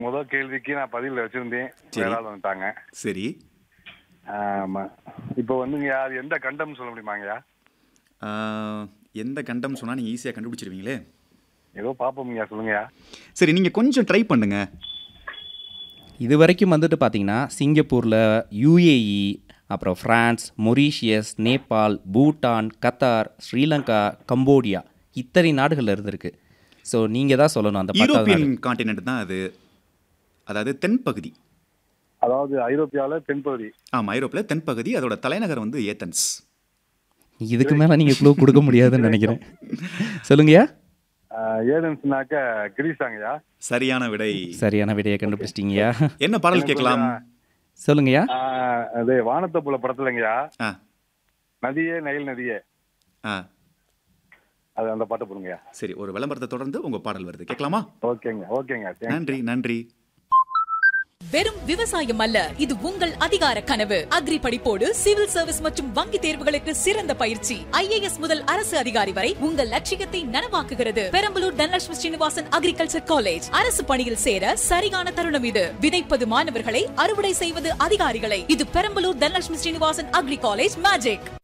முதல் கேள்விக்கு நான் பதில் வச்சிருந்தேன் சரி. வேற ஆள் வந்துட்டாங்க சரி ஆமா இப்போ வந்துங்கய்யா அது எந்த கண்டம்னு சொல்ல முடியுமாங்கய்யா ஆ, எந்த கண்டம் சொன்னால் நீங்கள் ஈஸியாக கண்டுபிடிச்சிருவீங்களே ஏதோ பாப்போம்யா சொல்லுங்கய்யா சரி நீங்கள் கொஞ்சம் ட்ரை பண்ணுங்க இது வரைக்கும் வந்துட்டு பார்த்தீங்கன்னா சிங்கப்பூரில் யுஏஇ அப்புறம் France Mauritius Nepal Bhutan Qatar Sri Lanka Cambodia இத்தனை நாடுகள் இருந்திருக்கு ஸோ நீங்கள் தான் சொல்லணும் அந்த பத்தாவது யூரோப்பியன் நாடு. காண்டினென்ட் தான் அது அதாவது தென்பகுதி அதாவது ஐரோப்பியால தென்பகுதி ஆமாம் ஐரோப்பில் தென்பகுதி அதோட தலைநகர் வந்து ஏத்தன்ஸ் இதுக்கு மேலே நீங்கள் க்ளூ கொடுக்க முடியாதுன்னு நினைக்கிறேன் சொல்லுங்கய்யா ஆஹ் ஏதென்ஸ்னாக்க கிரீஸாங்கய்யா சரியான விடை சரியான விடையை கண்டுபிடிச்சிட்டிங்கய்யா என்ன பாடல் கேட்கலாம் சொல்லுங்கய்யா ஆஹ் அது வானத்தை போல படத்துலங்கய்யா ஆ நதியே நைல் நதியே ஆ அது அந்த பாட்டு போடுங்கய்யா சரி ஒரு விளம்பரத்தை தொடர்ந்து உங்கள் பாடல் வருது கேட்கலாமா ஓகேங்க ஓகேங்க தேங்க்ஸ் நன்றி நன்றி வெறும் விவசாயம் அல்ல இது உங்கள் அதிகார கனவு அக்ரி படிப்போடு சிவில் சர்வீஸ் மற்றும் வங்கி தேர்வுகளுக்கு சிறந்த பயிற்சி ஐஏஎஸ் முதல் அரசு அதிகாரி வரை உங்கள் லட்சியத்தை நனவாக்குகிறது பெரம்பலூர் தனலட்சுமி ஸ்ரீனிவாசன் அக்ரிகல்ச்சர் காலேஜ் அரசு பணியில் சேர சரியான தருணம் இது விதைப்பது மாணவர்களை அறுவடை செய்வது அதிகாரிகளை இது Perambalur Dhanalakshmi Srinivasan agri college magic